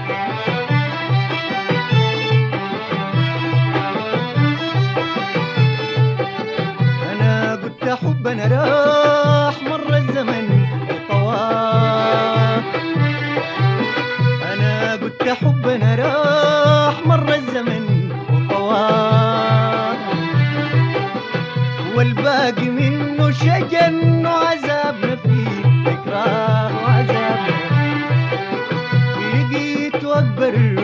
أنا قلت حبنا راح مر الزمن وطواه أنا قلت حبنا راح مر الزمن وطواه والباقي منه شجن وعذابنا فيه تكراه وعذابنا لقيت أكبر